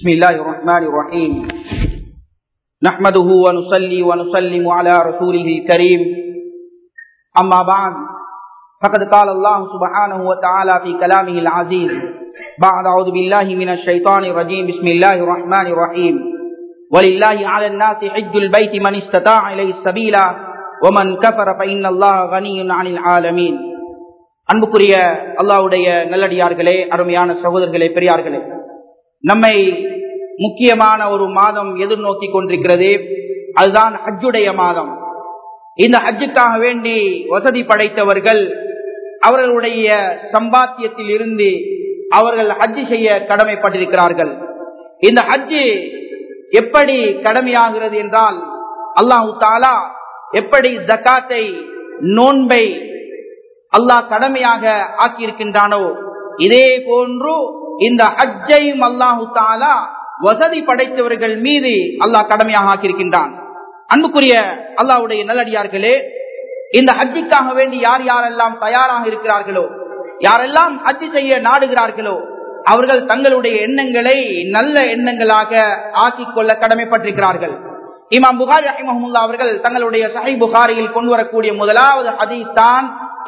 بسم الله الرحمن الرحيم نحمده ونصلي ونسلم على رسوله الكريم أما بعد فقد قال الله سبحانه وتعالى في كلامه العزيز بعد أعوذ بالله من الشيطان الرجيم بسم الله الرحمن الرحيم ولله على الناس حج البيت من استطاع إليه السبيل ومن كفر فإن الله غني عن العالمين அன்புக்குரிய அல்லாவுடைய நல்லடியார்களே அருமையான சகோதரர்களே பெரியார்களே நம்மை முக்கியமான ஒரு மாதம் எதிர்நோக்கி கொண்டிருக்கிறது அதுதான் ஹஜ்ஜுடைய மாதம் இந்த ஹஜ்ஜுக்காக வேண்டி வசதி படைத்தவர்கள் அவர்களுடைய சம்பாத்தியத்தில் இருந்து அவர்கள் ஹஜ்ஜு செய்ய கடமைப்பட்டிருக்கிறார்கள் இந்த ஹஜ்ஜு எப்படி கடமையாகிறது என்றால் அல்லாஹு தாலா எப்படி ஜக்காத்தை நோன்பை அல்லாஹ் கடமையாக ஆக்கியிருக்கின்றானோ இதே போன்று இந்த ஹஜ்ஜையும் அல்லாஹு தாலா வசதி படைத்தவர்கள் மீது அல்லாஹ் கடமையாக ஆக்கியிருக்கின்றான் அன்புக்குரிய அல்லாவுடைய நல்லடியார்களே இந்த ஹஜ்ஜிக்காக வேண்டி யார் யாரெல்லாம் தயாராக இருக்கிறார்களோ யாரெல்லாம் ஹஜ்ஜி செய்ய நாடுகிறார்களோ அவர்கள் தங்களுடைய எண்ணங்களை நல்ல எண்ணங்களாக ஆக்கிக் கொள்ள கடமைப்பட்டிருக்கிறார்கள் இமாம் புகாரி ரஹிமஹமுல்லா அவர்கள் தங்களுடைய சஹி புகாரியில் கொண்டு வரக்கூடிய முதலாவது ஹதீஸ் தான்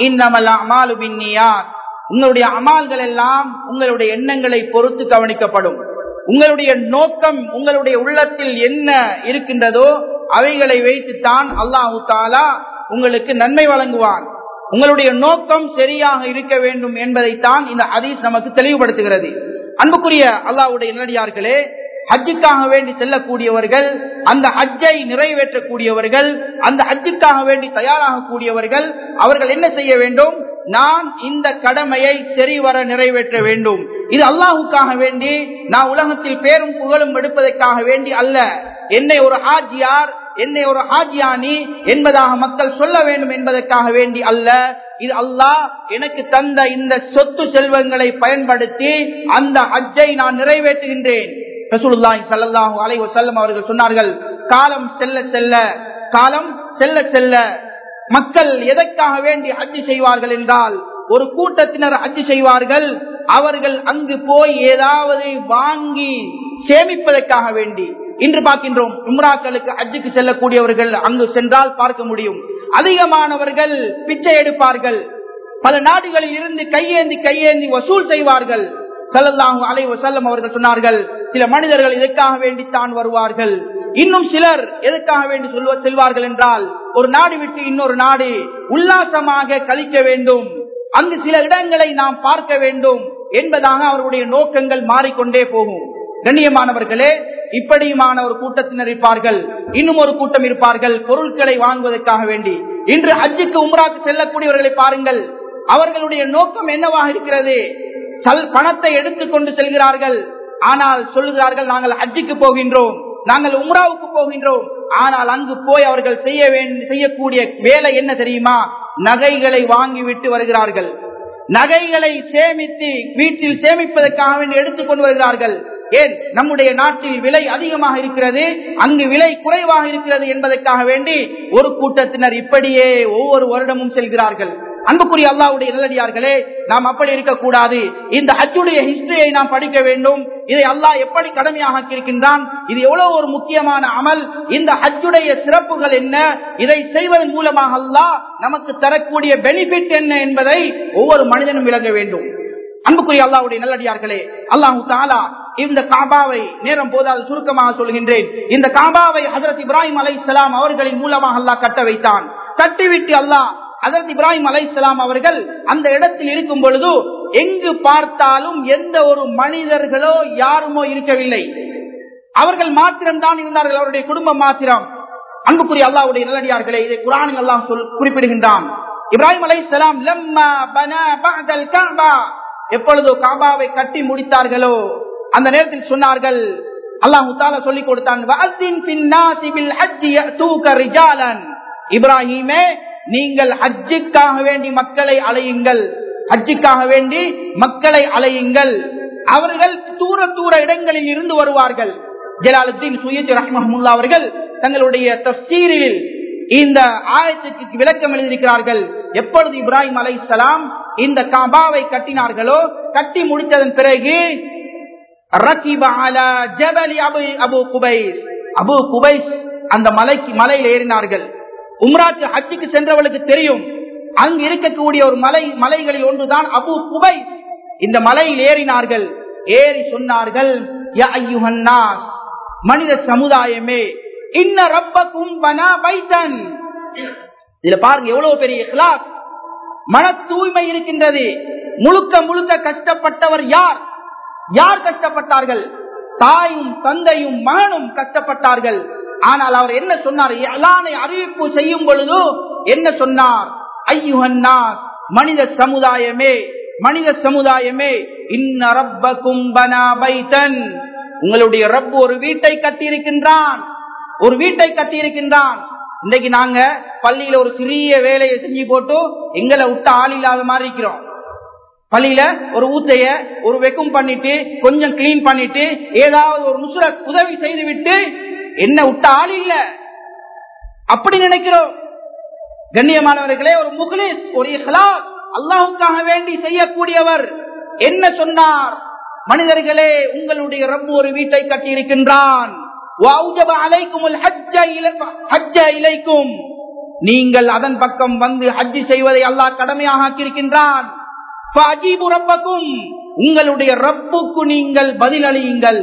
உங்களுடைய அமால்கள் எல்லாம் உங்களுடைய எண்ணங்களை பொறுத்து கவனிக்கப்படும் உங்களுடைய நோக்கம் உங்களுடைய உள்ளத்தில் என்ன இருக்கின்றதோ அவைகளை வைத்துத்தான் அல்லாஹு தாலா உங்களுக்கு நன்மை வழங்குவான் உங்களுடைய நோக்கம் சரியாக இருக்க வேண்டும் என்பதைத்தான் இந்த ஹதீஸ் நமக்கு தெளிவுபடுத்துகிறது அன்புக்குரிய அல்லாவுடைய நல்லடியார்களே ஹஜ்ஜுக்காக வேண்டி செல்லக்கூடியவர்கள் அந்த ஹஜ்ஜை நிறைவேற்றக்கூடியவர்கள் அந்த ஹஜ்ஜுக்காக வேண்டி தயாராகக்கூடியவர்கள் அவர்கள் என்ன செய்ய வேண்டும் நான் இந்த கடமையை சரிவர நிறைவேற்ற வேண்டும் இது அல்லாஹுக்காக வேண்டி நான் உலகத்தில் பேரும் புகழும் எடுப்பதற்காக வேண்டி அல்ல என்னை ஒரு ஹாஜியார் என்னை ஒரு ஹாஜியானி என்பதாக மக்கள் சொல்ல வேண்டும் என்பதற்காக வேண்டி அல்ல இது அல்லாஹ் எனக்கு தந்த இந்த சொத்து செல்வங்களை பயன்படுத்தி அந்த ஹஜ்ஜை நான் நிறைவேற்றுகின்றேன் ரசூலுல்லாஹி ஸல்லல்லாஹு அலைஹி வஸல்லம் அவர்கள் சொன்னார்கள் காலம் செல்ல செல்ல காலம் செல்ல செல்ல மக்கள் எதற்காக வேண்டி ஹஜ்ஜி செய்வார்கள் என்றால் ஒரு கூட்டத்தினர் ஹஜ்ஜி செய்வார்கள் அவர்கள் அங்கு போய் ஏதாவது வாங்கி சேமிப்பதற்காக வேண்டி இன்று பார்க்கின்றோம் உம்ராக்களுக்கு ஹஜ்ஜுக்கு செல்லக்கூடியவர்கள் அங்கு சென்றால் பார்க்க முடியும் அதிகமானவர்கள் பிச்சை எடுப்பார்கள் பல நாடுகளில் இருந்து கையேந்தி கையேந்தி வசூல் செய்வார்கள் சல்லல்லாஹு அலை வசல்லம் அவர்கள் சொன்னார்கள் சில மனிதர்கள் இதற்காக வேண்டித்தான் வருவார்கள் இன்னும் சிலர் எதற்காக வேண்டி சொல்வ செல்வார்கள் என்றால் ஒரு நாடு விட்டு இன்னொரு நாடு உல்லாசமாக கழிக்க வேண்டும் அங்கு சில இடங்களை நாம் பார்க்க வேண்டும் என்பதாக அவருடைய நோக்கங்கள் மாறிக்கொண்டே போகும் கண்ணியமானவர்களே இப்படியுமான ஒரு கூட்டத்தினர் இருப்பார்கள் இன்னும் ஒரு கூட்டம் இருப்பார்கள் பொருட்களை வாங்குவதற்காக வேண்டி இன்று அஜுக்கு உம்ராக்கு செல்லக்கூடியவர்களை பாருங்கள் அவர்களுடைய நோக்கம் என்னவாக இருக்கிறது பணத்தை எடுத்துக்கொண்டு செல்கிறார்கள் ஆனால் சொல்லுகிறார்கள் நாங்கள் ஹஜ்ஜுக்கு போகின்றோம் நாங்கள் உம்ராவுக்கு போகின்றோம் ஆனால் அங்கு போய் அவர்கள் செய்ய செய்யக்கூடிய வேலை என்ன தெரியுமா நகைகளை வாங்கிவிட்டு வருகிறார்கள் நகைகளை சேமித்து வீட்டில் சேமிப்பதற்காக வேண்டி எடுத்துக்கொண்டு வருகிறார்கள் ஏன் நம்முடைய நாட்டில் விலை அதிகமாக இருக்கிறது அங்கு விலை குறைவாக இருக்கிறது என்பதற்காக வேண்டி ஒரு கூட்டத்தினர் இப்படியே ஒவ்வொரு வருடமும் செல்கிறார்கள் அன்புக்குரிய அல்லாவுடைய நல்லடியார்களே நாம் அப்படி இருக்கக்கூடாது இந்த ஹஜ்ஜுடைய ஹிஸ்டரியை நாம் படிக்க வேண்டும் இதை அல்லாஹ் எப்படி கடமையாக இருக்கின்றான் இது எவ்வளவு ஒரு முக்கியமான அமல் இந்த ஹஜ்ஜுடைய சிறப்புகள் என்ன இதை செய்வதன் மூலமாக அல்லாஹ் நமக்கு தரக்கூடிய பெனிஃபிட் என்ன என்பதை ஒவ்வொரு மனிதனும் விளங்க வேண்டும் அன்புக்குரிய அல்லாவுடைய நல்லடியார்களே அல்லாஹு தாலா இந்த காபாவை நேரம் போதாது சுருக்கமாக சொல்கின்றேன் இந்த காபாவை ஹசரத் இப்ராஹிம் அலை அவர்களின் மூலமாக அல்லாஹ் கட்ட வைத்தான் கட்டிவிட்டு அல்லாஹ் அதற்கு இப்ராஹிம் அலை அவர்கள் அந்த இடத்தில் இருக்கும் பொழுது எங்கு பார்த்தாலும் எந்த ஒரு மனிதர்களோ யாருமோ இருக்கவில்லை அவர்கள் மாத்திரம்தான் இருந்தார்கள் அவருடைய குடும்பம் மாத்திரம் அன்புக்குரிய அல்லாவுடைய நல்லடியார்களே இதை குரானில் அல்லாம் சொல் குறிப்பிடுகின்றான் இப்ராஹிம் அலை சலாம் எப்பொழுதோ காபாவை கட்டி முடித்தார்களோ அந்த நேரத்தில் சொன்னார்கள் அல்லாஹு தாலா சொல்லிக் கொடுத்தான் இப்ராஹிமே நீங்கள் ஹஜ்ஜுக்காக வேண்டி மக்களை அலையுங்கள் ஹஜ்ஜுக்காக வேண்டி மக்களை அலையுங்கள் அவர்கள் தூர தூர இடங்களில் இருந்து வருவார்கள் ஜலாலுத்தீன் சுயத் ரஹ்மஹமுல்லா அவர்கள் தங்களுடைய தப்சீரில் இந்த ஆயத்துக்கு விளக்கம் எழுதியிருக்கிறார்கள் எப்பொழுது இப்ராஹிம் அலை இந்த காபாவை கட்டினார்களோ கட்டி முடித்ததன் பிறகு ரகிப அலா ஜபலி அபு அபு குபைஸ் அபு குபைஸ் அந்த மலைக்கு மலையில் ஏறினார்கள் உம்ராக்கு ஹஜ்ஜுக்கு சென்றவளுக்கு தெரியும் அங்கு இருக்கக்கூடிய ஒரு மலை மலைகளில் ஒன்றுதான் அபு குபை இந்த மலையில் ஏறினார்கள் ஏறி சொன்னார்கள் யா ஐயுஹன்னாஸ், மனித சமுதாயமே இன்ன ரப்பக்கும் பனா பைத்தன் இதுல பாருங்க எவ்வளவு பெரிய இஹ்லாஸ் மன தூய்மை இருக்கின்றது முழுக்க முழுக்க கஷ்டப்பட்டவர் யார் யார் கஷ்டப்பட்டார்கள் தாயும் தந்தையும் மகனும் கஷ்டப்பட்டார்கள் ஆனால் அவர் என்ன சொன்னார் எலானை அறிவிப்பு செய்யும் பொழுது என்ன சொன்னார் ஐயுஹன்னாஸ் மனித சமுதாயமே மனித சமுதாயமே இன்ன ரப்பக்கும் பனா பைத்தன் உங்களுடைய ரப் ஒரு வீட்டை கட்டியிருக்கின்றான் ஒரு வீட்டை கட்டியிருக்கின்றான் இன்னைக்கு நாங்க பள்ளியில ஒரு சிறிய வேலையை செஞ்சு போட்டு எங்களை விட்டு ஆள் இல்லாத மாதிரி இருக்கிறோம் பள்ளியில ஒரு ஊத்தைய ஒரு வெக்கும் பண்ணிட்டு கொஞ்சம் கிளீன் பண்ணிட்டு ஏதாவது ஒரு நுசுரத் உதவி செய்து விட்டு என்ன விட்ட ஆள் இல்ல அப்படி நினைக்கிறோம் கண்ணியமானவர்களே ஒரு முகலிஸ் ஒரு இஹ்லாஸ் அல்லாஹுக்காக வேண்டி செய்யக்கூடியவர் என்ன சொன்னார் மனிதர்களே உங்களுடைய ரப்பு ஒரு வீட்டை கட்டி இருக்கின்றான் நீங்கள் அதன் பக்கம் வந்து ஹஜ்ஜி செய்வதை அல்லாஹ் கடமையாக ஆக்கியிருக்கின்றான் உங்களுடைய ரப்புக்கு நீங்கள் பதிலளியுங்கள்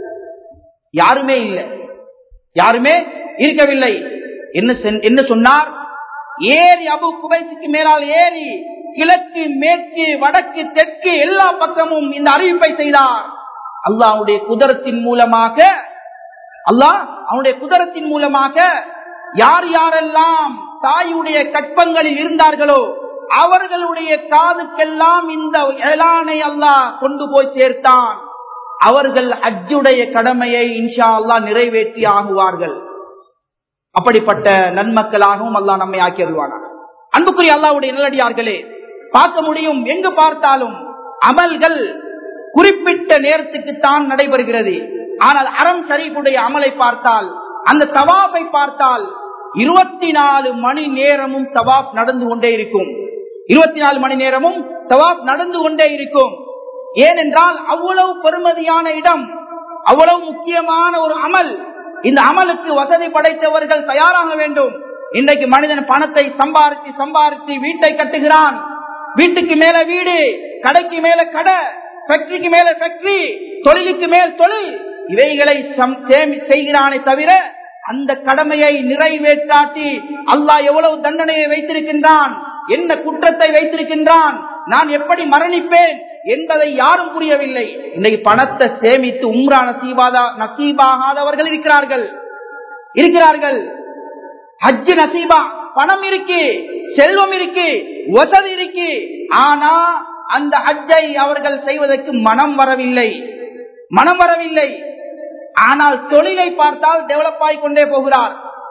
யாருமே இல்லை யாருமே இருக்கவில்லை என்ன சென்- என்ன சொன்னார் ஏறி அபு குபைசுக்கு மேலால் ஏறி கிழக்கு மேற்கு வடக்கு தெற்கு எல்லா பக்கமும் இந்த அறிவிப்பை செய்தார் அல்லாஹ்வுடைய குதிரத்தின் மூலமாக அல்லாஹ் அவனுடைய குதிரத்தின் மூலமாக யார் யாரெல்லாம் தாயுடைய கற்பங்களில் இருந்தார்களோ அவர்களுடைய காதுக்கெல்லாம் இந்த ஏலானை அல்லாஹ் கொண்டு போய் சேர்த்தான் அவர்கள் ஹஜ்ஜுடைய கடமையை இன்ஷா அல்லாஹ் நிறைவேற்றி ஆகுவார்கள் அப்படிப்பட்ட நன்மக்களாகவும் அல்லாஹ் நம்மை ஆக்கி அருள்வானார் அன்புக்குரிய அல்லாஹ்வுடைய நல்லடியார்களே பார்க்க முடியும் எங்கு பார்த்தாலும் அமல்கள் குறிப்பிட்ட நேரத்துக்கு தான் நடைபெறுகிறது ஆனால் அறம் ஷரீஃபுடைய அமலை பார்த்தால் அந்த தவாஃபை பார்த்தால் இருபத்தி நாலு மணி நேரமும் தவாப் நடந்து கொண்டே இருக்கும் இருபத்தி நாலு மணி நேரமும் தவாப் நடந்து கொண்டே இருக்கும் ஏனென்றால் அவ்வளவு பெருமதியான இடம் அவ்வளவு முக்கியமான ஒரு அமல் இந்த அமலுக்கு வசதி படைத்தவர்கள் தயாராக வேண்டும் இன்றைக்கு மனிதன் பணத்தை சம்பாரித்து சம்பாரித்து வீட்டை கட்டுகிறான் வீட்டுக்கு மேல வீடு கடைக்கு மேல கடை ஃபேக்டரிக்கு மேல ஃபேக்டரி தொழிலுக்கு மேல் தொழில் இவைகளை சம்- சேமி- செய்கிறானே தவிர அந்த கடமையை நிறைவேற்றாட்டி அல்லாஹ் எவ்வளவு தண்டனையை வைத்திருக்கின்றான் என்ன குற்றத்தை வைத்திருக்கின்றான் நான் எப்படி மரணிப்பேன் என்பதை யாரும் புரியவில்லை இன்னைக்கு பணத்தை சேமித்து உம்ரா நசீபாதா நசீபாகாதவர்கள் இருக்கிறார்கள் இருக்கிறார்கள் ஹஜ்ஜு நசீபா பணம் இருக்கு செல்வம் இருக்கு வசதி இருக்கு ஆனா அந்த ஹஜ்ஜை அவர்கள் செய்வதற்கு மனம் வரவில்லை மனம் வரவில்லை ஆனால் தொழிலை பார்த்தால் டெவலப் ஆகிக் கொண்டே போகிறார்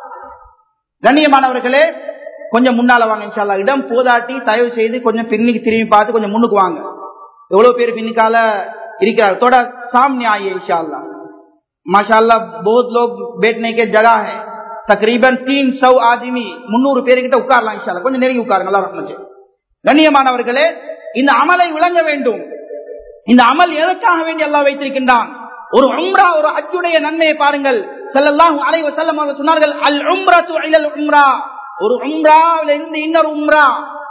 கண்ணியமானவர்களே கொஞ்சம் முன்னால வாங்க இன்ஷால்லா இடம் போதாட்டி தயவு செய்து கொஞ்சம் பின்னுக்கு திரும்பி பார்த்து கொஞ்சம் முன்னுக்கு வாங்க எவ்வளவு பேர் பின்னுக்கால இருக்கிறார் थोड़ा सामने आइए इंशाल्लाह माशाल्लाह बहुत लोग बैठने के जगह है तकरीबन तीन सौ आदमी முன்னூறு பேருக்கிட்ட உட்காரலாம் இன்ஷால்லா கொஞ்சம் நெருங்கி உட்காருங்க நல்லா ரஹ்மத்து கண்ணியமானவர்களே இந்த அமலை விளங்க வேண்டும் இந்த அமல் எதற்காக வேண்டி அல்லாஹ் வைத்திருக்கின்றான் ஒரு உம்ரா ஒரு ஹஜ்ஜுடைய நன்மையை பாருங்கள் ஸல்லல்லாஹு அலைஹி வஸல்லம் அவர்கள் சொன்னார்கள் அல் உம்ரத்து இலல் உம்ரா ஒரு உம்ராவில இருந்து இன்னொரு உம்ரா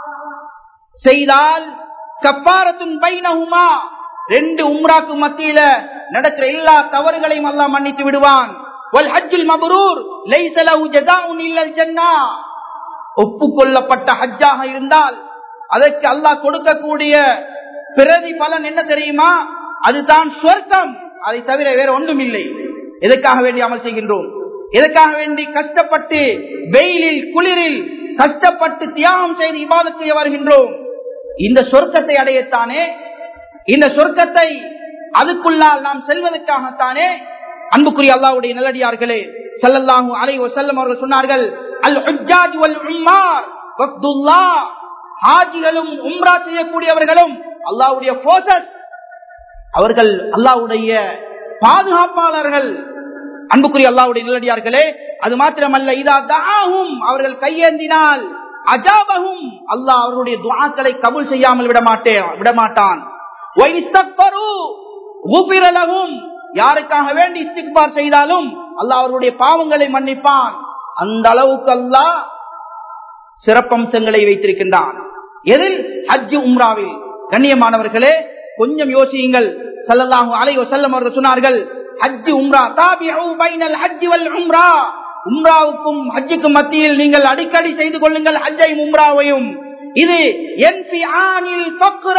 செய்தால் கப்பாரத்துன் பைனஹுமா ரெண்டு உம்ராக்கு மத்தியில நடக்கிற எல்லா தவறுகளையும் அல்லாஹ் மன்னித்து விடுவான் வல் ஹஜ்ஜுல் மப்ரூர் லைஸ லஹு ஜஸாஉன் இல்லல் ஜன்னah ஒப்புக்கொள்ளப்பட்ட ஹஜ்ஜாக இருந்தால் அதற்கு அல்லாஹ் கொடுக்கக்கூடிய பிரதி பலன் என்ன தெரியுமா அதுதான் சொர்க்கம் அதை தவிர வேற ஒன்றும் இல்லை எதற்காக வேண்டி அமல் செய்கின்றோம் எதற்காக வேண்டி கஷ்டப்பட்டு வெயிலில் குளிரில் கஷ்டப்பட்டு தியாகம் செய்து இபாதத் செய்ய வருகின்றோம் இந்த சொர்க்கத்தை அடையத்தானே இந்த சொர்க்கத்தை அதுக்குள்ளால் நாம் செல்வதற்காகத்தானே அன்புக்குரிய அல்லாஹ்வுடைய நல்லடியார்களே ஸல்லல்லாஹு அலைஹி வஸல்லம் அவர்கள் சொன்னார்கள் அல் ஹஜ்ஜாஜ் வல் உம்மார் வக்துல்லாஹ் ஹாஜிகளும் உம்ரா செய்யக்கூடியவர்களும் அல்லாஹ்வுடைய போர்சஸ் அவர்கள் அல்லாஹ்வுடைய பாதுகாப்பாளர்கள் அன்புக்குரிய அல்லாஹ்வுடைய நல்லடியார்களே அது மாத்திரமல்ல இதா தாஹும் அவர்கள் கையேந்தினால் அஜாபகும் அல்லாஹ் அவர்களுடைய துஆக்களை கபூல் செய்யாமல் விட மாட்டேன் விட மாட்டான் وَإِنِ اسْتَغْفَرُوا غُفِرَ لَهُمْ யாருக்காக வேண்டி இஸ்திக்பார் செய்தாலும் அல்லாஹ் அவர்களுடைய பாவங்களை மன்னிப்பான் அந்த அளவுக்கு அல்லாஹ் சிறப்பம்சங்களை வைத்திருக்கின்றான் எதில் ஹஜ் உம்ராவில் கண்ணியமானவர்களே கொஞ்சம் யோசியுங்கள் சல்லல்லாஹு அலைஹி வஸல்லம் அவர்கள் சொன்னார்கள் ஹஜ் உம்ரா தாபிஉ பைனல் ஹஜ் வல் உம்ரா உம்ராவுக்கும் ஹஜ்ஜுக்கும் மத்தியில் நீங்கள் அடிக்கடி செய்து கொள்ளுங்கள் ஹஜ்ஜையும் உம்ராவையும் இது என்ஃபிஆனில் ஃபக்ர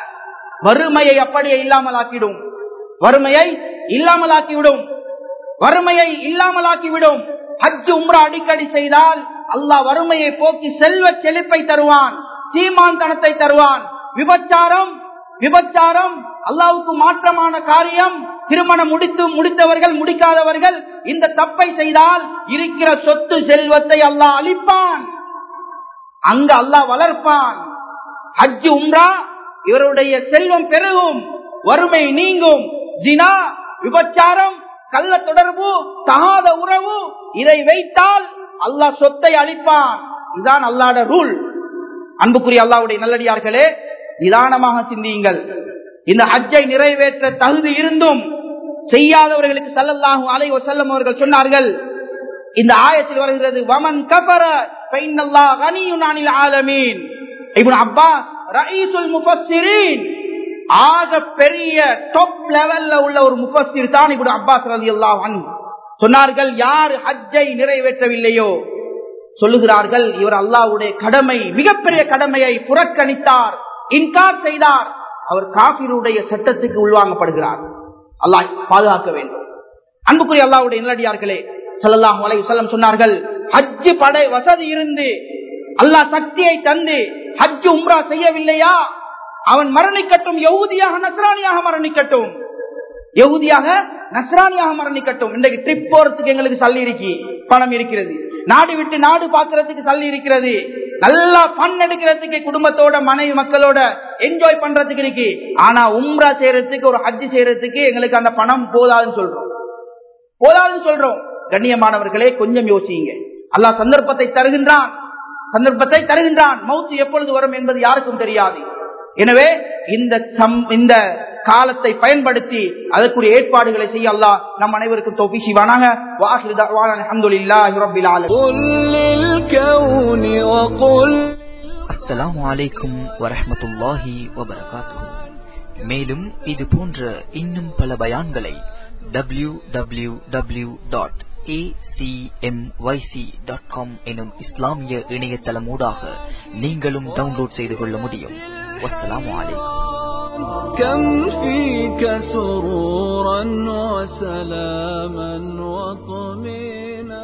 வறுமையை அப்படியே இல்லாமலாக்கிடும் வறுமையை இல்லாமலாக்கிவிடும் வறுமையை இல்லாமலாக்கிவிடும் ஹஜ் உம்ரா அடிக்கடி செய்தால் அல்லாஹ் வறுமையை போக்கி செல்வ செழிப்பை தருவான் சீமான் தனத்தை தருவான் விபச்சாரம் விபச்சாரம் அல்லாவுக்கு மாற்றமான காரியம் திருமணம் முடித்து முடித்தவர்கள் முடிக்காதவர்கள் இந்த தப்பை செய்தால் இருக்கிற சொத்து செல்வத்தை அல்லாஹ் அளிப்பான் அங்க அல்லாஹ் வளர்ப்பான் ஹஜ் உம்ரா இவருடைய செல்வம் பெருகும் வறுமை நீங்கும் ஜினா விபச்சாரம் கள்ள தொடர்பு தகாத உறவு இதை வைத்தால் அல்லாஹ் சொத்தை அளிப்பான் இதுதான் அல்லாட ரூல் அன்புக்குரிய அல்லாவுடைய நல்லடியார்களே நிதானமாக சிந்தியுங்கள் இந்த ஹஜ்ஜை நிறைவேற்ற தகுதி இருந்தும் செய்யாதவர்களுக்கு சல்லல்லாஹு அலை வசல்லம் அவர்கள் சொன்னார்கள் இந்த ஆயத்தில் வருகிறது வமன் கபர ஃபைனல்லாஹ் கனியுன் அனில் ஆலமீன் இப்னு அப்பாஸ் ரயீசுல் முஃபஸ்ஸிரீன் ஆக பெரிய டாப் லெவல்ல உள்ள ஒரு முஃபஸ்ஸிர் தான் இப்னு அப்பாஸ் ரலியல்லாஹு அன்ஹு சொன்னார்கள் யார் ஹஜ்ஜை நிறைவேற்றவில்லையோ சொல்லுகிறார்கள் இவர் அல்லாஹ்வுடைய கடமை மிகப்பெரிய கடமையை புறக்கணித்தார் இன்கார் செய்தார் அவர் காபிருடைய சட்டத்துக்கு உள்வாங்கப்படுகிறார் அல்லாஹ் பாதுகாக்க வேண்டும் அன்புக்குரிய அல்லாஹ்வுடைய நிலடியார்களே ஸல்லல்லாஹு அலைஹி வஸல்லம் சொன்னார்கள் ஹஜ் படை வசதி இருந்து அல்லாஹ் சக்தியை தந்து ஹஜ் உம்ரா செய்யவில்லையா அவன் மரணிக்கட்டும் யகுதியாக நஸ்ரானியாக மரணிக்கட்டும் யகுதியாக நஸ்ரானியாக மரணிக்கட்டும் இன்றைக்கு ட்ரிப் போறதுக்கு எங்களுக்கு சல்லி இருக்கு பணம் இருக்கிறது நாடு விட்டு நாடு பாக்குறதுக்கு சல்லி இருக்கிறது நல்லா பண் எடுக்கிறதுக்கு குடும்பத்தோட மனைவி மக்களோட என்ஜாய் பண்றதுக்கு இருக்கு ஆனா உம்ரா செய்யறதுக்கு ஒரு ஹஜ் செய்யறதுக்கு எங்களுக்கு அந்த பணம் போதாதுன்னு சொல்றோம் போதாதுன்னு சொல்றோம் கண்ணியமானவர்களே கொஞ்சம் யோசியுங்க அல்லாஹ் சந்தர்ப்பத்தை தருகின்றான் சந்தர்ப்பத்தை தருகின்றான் மவுத்து எப்பொழுது வரும் என்பது யாருக்கும் தெரியாது எனவே இந்த இந்த காலத்தை பயன்படுத்தி அதற்குரிய ஏற்பாடுகளை செய்ய அல்லாஹ் நம் அனைவருக்கும் தோப்பி செய்வானாக வாஹிரு தஅவானா அல்ஹம்துலில்லாஹி ரப்பில் ஆலமீன் அஸ்ஸலாமு அலைக்கும் வரஹ்மத்துல்லாஹி வபரகாத்துஹு மேலும் இது போன்ற இன்னும் பல பயான்களை www.acmyc.com எனும் இஸ்லாமிய இணையதளமூடாக நீங்களும் டவுன்லோட் செய்து கொள்ள முடியும் வஸ்ஸலாமு அலைக்கும் كم فيك سرورا وسلاما وطمينا